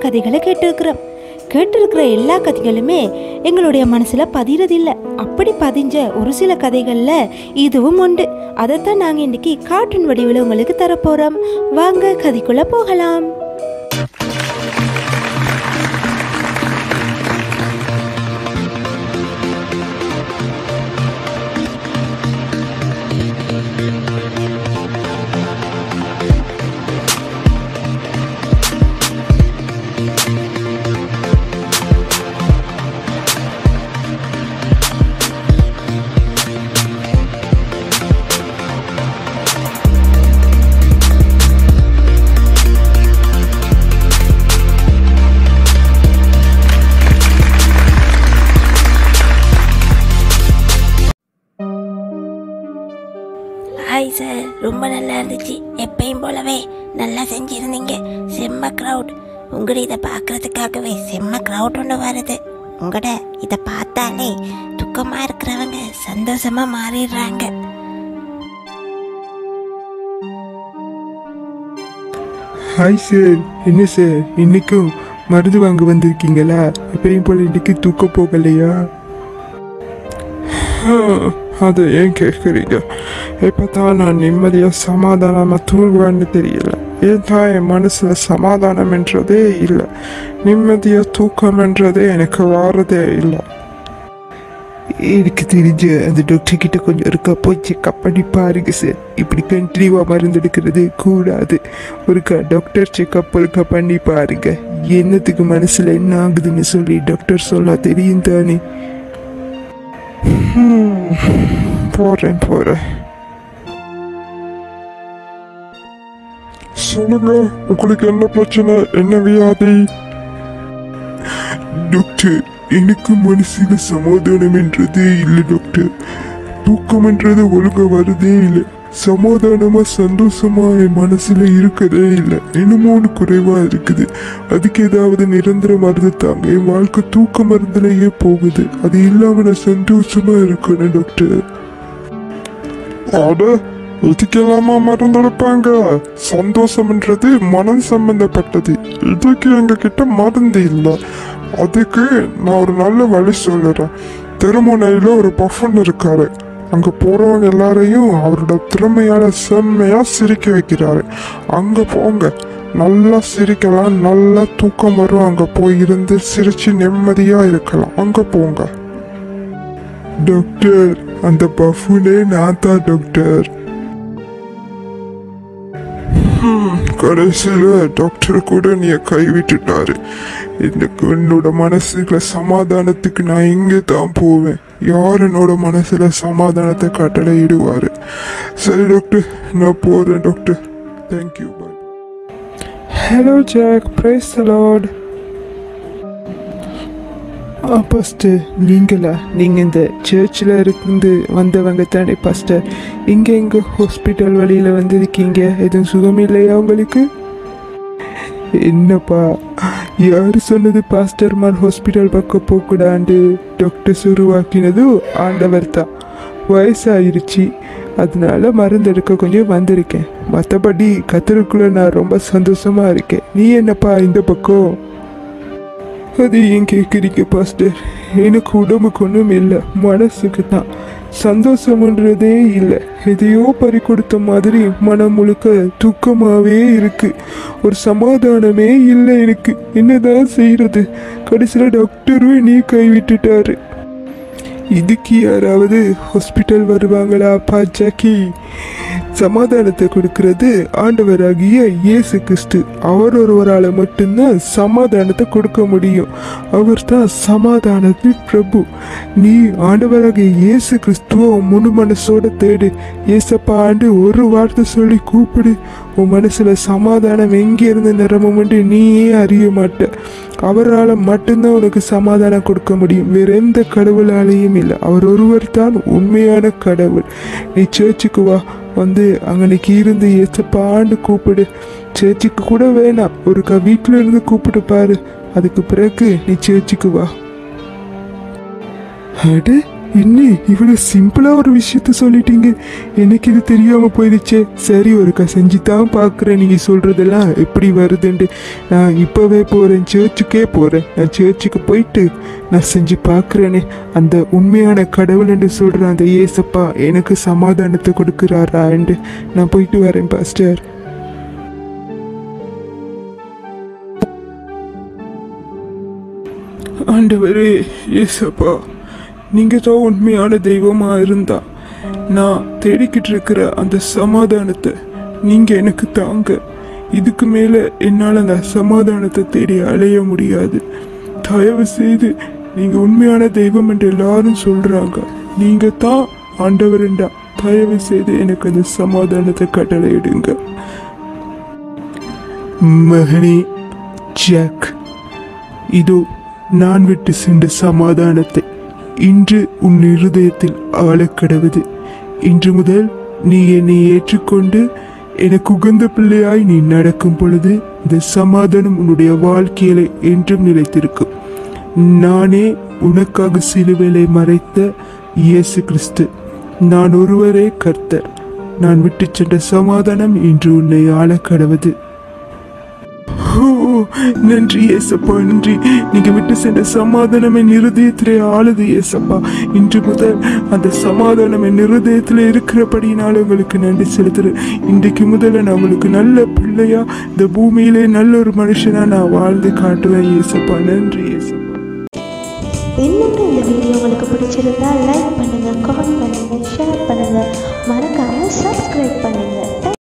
கதைகளை கேட்டிருக்கிறோம் கேட்டிருக்கிற எல்லா கதைகளுமே எங்களுடைய மனசில் பதிகிறதில்ல அப்படி பதிஞ்ச ஒரு சில கதைகளில் இதுவும் உண்டு அதைத்தான் நாங்கள் இன்னைக்கு கார்ட்டூன் வடிவில் உங்களுக்கு தரப்போகிறோம் வாங்க கதைக்குள்ளே போகலாம் ஹாய் சார் ரொம்ப நல்லா இருந்துச்சு எப்பயும் போலவே நல்லா செஞ்சிருந்தீங்க செம்ம க்ரௌட் உங்களோட இதை பார்க்கறதுக்காகவே செம்ம க்ரௌட் ஒன்று வருது உங்களோட இதை பார்த்தாலே துக்கமாக இருக்கிறவங்க சந்தோஷமாக மாறிடுறாங்க ஹாய் சார் என்ன சார் இன்னைக்கும் மருந்து வாங்க வந்திருக்கீங்களா எப்பயும் போல இன்னைக்கு தூக்க போகலையா அதை ஏன் கேட்குறீங்க இப்போ தான் நான் நிம்மதியாக சமாதானமாக தூங்குவேன்னு தெரியல ஏன் தான் என் மனசில் சமாதானம்ன்றதே இல்லை நிம்மதியாக தூக்கம்ன்றதே எனக்கு வாரதே இல்லை எனக்கு தெரிஞ்ச அந்த டாக்டர் கிட்ட கொஞ்சம் இருக்கா போய் செக்அப் பண்ணி பாருங்க சார் இப்படி கண்டினியூவாக மருந்து எடுக்கிறது கூடாது ஒருக்கா டாக்டர் செக்அப் ஒருக்கா பண்ணி பாருங்க என்னத்துக்கு மனசில் என்ன ஆகுதுன்னு சொல்லி டாக்டர் சொல்ல தெரியும் தானே ஹம், போறேன் போறேன் சொல்லுங்க உங்களுக்கு என்ன பிரச்சனை என்ன வியாதி டாக்டர் எனக்கு மனசுல சமாதானம் என்றதே இல்லை டாக்டர் தூக்கம் என்றது ஒழுங்கா வருதே இல்லை சமாதானமா சந்தோஷமா என் மனசுல இருக்கதே இல்லை என்னமோ ஒன்று குறைவா இருக்குது அதுக்கு ஏதாவது நிரந்தர மருந்து தாங்க என் வாழ்க்கை தூக்க மருந்துலயே போகுது அது இல்லாம நான் சந்தோஷமா இருக்கணும் டாக்டர் அட இதுக்கெல்லாமா மருந்து எடுப்பாங்க சந்தோஷம்ன்றது மனம் சம்பந்தப்பட்டது இதுக்கு எங்க கிட்ட மருந்து இல்லை அதுக்கு நான் ஒரு நல்ல வழி சொல்லுறேன் திருமுனையில ஒரு பஃபன் இருக்காரு அங்க போறவங்க எல்லாரையும் அவரோட திறமையால செம்மையா சிரிக்க வைக்கிறாரு அங்க போங்க நல்லா சிரிக்கலாம் நல்லா தூக்கம் வரும் அங்க போய் இருந்து சிரிச்சு நிம்மதியா இருக்கலாம் அங்க போங்க டாக்டர் அந்த பஃபுனே நான் தான் டாக்டர் ஹம், கடைசியில டாக்டர் கூட நீ கைவிட்டுட்டாரு எனக்கு என்னோட மனசுல சமாதானத்துக்கு நான் இங்கே தான் போவேன் யார் என்னோட மனசுல சமாதானத்தை கட்டளை இடுவாரு சரி டாக்டர் நான் போறேன் டாக்டர் தேங்க்யூ பாய் ஹலோ ஜாக் பிரைஸ் லார்ட் ஃபஸ்ட்டு நீங்களா நீங்கள் இந்த சர்ச்சில் இருந்து வந்தவங்க தானே பாஸ்டர் இங்கே எங்கே ஹாஸ்பிட்டல் வழியில் வந்திருக்கீங்க எதுவும் சுகம் இல்லையா உங்களுக்கு என்னப்பா யார் சொன்னது பாஸ்டர்மார் ஹாஸ்பிட்டல் பக்கம் போகக்கூடாண்டு டாக்டர்ஸ் உருவாக்கினதும் ஆண்டவர் தான் வயசாயிருச்சு அதனால மருந்து எடுக்க கொஞ்சம் வந்திருக்கேன் மற்றபடி கத்தருக்குள்ள நான் ரொம்ப சந்தோஷமா இருக்கேன் நீ என்னப்பா இந்த பக்கம் அது ஏன் கேட்குறீங்க பாஸ்டர் எனக்கு உடம்புக்கு ஒன்றும் இல்லை மனசுக்கு தான் சந்தோஷம்ன்றதே இல்லை எதையோ பறி கொடுத்த மாதிரி மனம் முழுக்க தூக்கமாகவே இருக்கு ஒரு சமாதானமே இல்லை எனக்கு என்னதான் செய்யறது கடைசியில் டாக்டரும் நீ கைவிட்டுட்டாரு இதுக்கு யாராவது ஹாஸ்பிட்டல் வருவாங்களா பா ஜாக்கி சமாதானத்தை கொடுக்கிறது ஆண்டவராகிய இயேசு கிறிஸ்து அவர் ஒருவரால் மட்டும்தான் சமாதானத்தை கொடுக்க முடியும் அவர் தான் சமாதானத்தின் பிரபு நீ ஆண்டவராகிய இயேசு கிறிஸ்துவ முழு மனசோட தேடு ஏசப்பா ஆண்டு ஒரு வார்த்தை சொல்லி கூப்பிடு உன் மனசுல சமாதானம் எங்கே இருந்து நிரம்பும்னு நீயே அறிய மாட்ட அவரால் மட்டும்தான் உனக்கு சமாதானம் கொடுக்க முடியும் வேற எந்த கடவுளாலேயும் இல்லை அவர் ஒருவர் தான் உண்மையான கடவுள் நீ சர்ச்சுக்கு வா வந்து அங்கனைக்கு இருந்து ஏசப்பாண்டு கூப்பிடு சர்ச்சுக்கு கூட வேணாம் ஒருக்கா வீட்டில் இருந்து கூப்பிட்டு பாரு அதுக்கு பிறகு நீ சர்ச்சுக்கு வா அட என்ன இவ்வளவு சிம்பிளா ஒரு விஷயத்த சொல்லிட்டீங்க எனக்கு இது தெரியாம போயிடுச்சே சரி ஒருக்கா செஞ்சு தான் பார்க்குறேன் நீங்க சொல்றதெல்லாம் எப்படி வருதுன்ட்டு நான் இப்பவே போறேன் சர்ச்சுக்கே போறேன் நான் சர்ச்சுக்கு போயிட்டு நான் செஞ்சு பார்க்குறேனே அந்த உண்மையான கடவுள் என்று சொல்ற அந்த ஏசப்பா எனக்கு சமாதானத்தை கொடுக்குறாரான்ட்டு நான் போயிட்டு வரேன் பாஸ்டர் ஆண்டவரே ஏசப்பா நீங்கள் தான் உண்மையான தெய்வமாக இருந்தா நான் தேடிக்கிட்டு இருக்கிற அந்த சமாதானத்தை நீங்கள் எனக்கு தாங்க இதுக்கு மேலே என்னால் அந்த சமாதானத்தை தேடி அலைய முடியாது தயவு செய்து நீங்கள் உண்மையான தெய்வம் என்று எல்லாரும் சொல்கிறாங்க நீங்கள் தான் ஆண்டவருண்டா தயவு செய்து எனக்கு அந்த சமாதானத்தை கட்டளையிடுங்க மகனே ஜாக் இதோ நான் விட்டு சென்ற சமாதானத்தை இன்று உன் இருதயத்தில் ஆளக்கடவுது இன்று முதல் நீ என்னை ஏற்றுக்கொண்டு எனக்கு உகந்த பிள்ளையாய் நீ நடக்கும் பொழுது இந்த சமாதானம் உன்னுடைய வாழ்க்கையில என்றும் நிலைத்திருக்கும் நானே உனக்காக சிலுவையிலே மறைத்த இயேசு கிறிஸ்து நான் ஒருவரே கர்த்தர் நான் விட்டு சென்ற சமாதானம் இன்று உன்னை ஆளக்கடவுது ஓ நன்றி ஏசப்பா நன்றி நீங்க விட்டு சென்ற சமாதானம் என் இருதயத்திலே ஆளுது ஏசப்பா இன்று முதல் அந்த சமாதானம் என் இருதயத்தில் இருக்கிறபடினால உங்களுக்கு நன்றி செலுத்துறேன் இன்றைக்கு முதல்ல நான் உங்களுக்கு நல்ல பிள்ளையா இந்த பூமியிலே நல்ல ஒரு மனுஷனா நான் வாழ்ந்து காட்டுவேன் ஏசப்பா நன்றி ஏசப்பா என்னங்க இந்த வீடியோ உங்களுக்கு பிடிச்சிருந்தா லைக் பண்ணுங்க கமெண்ட் பண்ணுங்க ஷேர் பண்ணுங்க மறக்காம சப்ஸ்கிரைப்